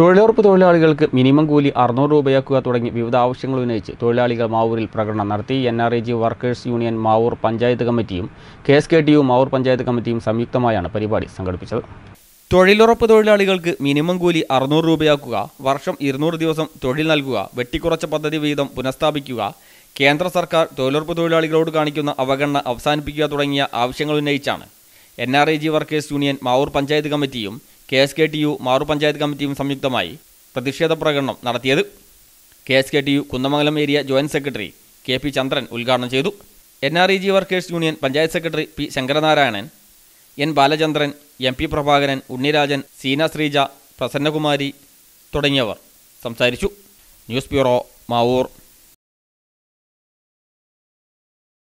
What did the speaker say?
തൊഴിലുറപ്പ് തൊഴിലാളികൾക്ക് മിനിമം കൂലി അറുന്നൂറ് രൂപയാക്കുക തുടങ്ങി വിവിധ ആവശ്യങ്ങൾ ഉന്നയിച്ച് തൊഴിലാളികൾ മാവൂരിൽ പ്രകടനം നടത്തി N R I G workers union Mavoor panchayat കമ്മിറ്റിയും K S K T U Mavoor panchayat കമ്മിറ്റിയും സംയുക്തമായാണ് പരിപാടി സംഘടിപ്പിച്ചത് തൊഴിലുറപ്പ് തൊഴിലാളികൾക്ക് മിനിമം കൂലി അറുന്നൂറ് രൂപയാക്കുക വർഷം ഇരുന്നൂറ് ദിവസം തൊഴിൽ നൽകുക വെട്ടിക്കുറച്ച പദ്ധതി വീതം പുനഃസ്ഥാപിക്കുക കേന്ദ്ര സർക്കാർ തൊഴിലുറപ്പ് തൊഴിലാളികളോട് കാണിക്കുന്ന അവഗണന അവസാനിപ്പിക്കുക തുടങ്ങിയ ആവശ്യങ്ങൾ ഉന്നയിച്ചാണ് N R I G workers union Mavoor panchayat കമ്മിറ്റിയും K S K T U Mavoor panchayat കമ്മിറ്റിയും സംയുക്തമായി പ്രതിഷേധ പ്രകടനം നടത്തിയത് K S K T U Kunnamangalam area joint secretary K P Chandran ഉദ്ഘാടനം ചെയ്തു N R E G workers union panchayat secretary P Sankaranarayanan N Balachandran M P Prabhakaran Unnirajan Seena Sreeja Prasannakumari തുടങ്ങിയവർ സംസാരിച്ചു ന്യൂസ് ബ്യൂറോ മാവൂർ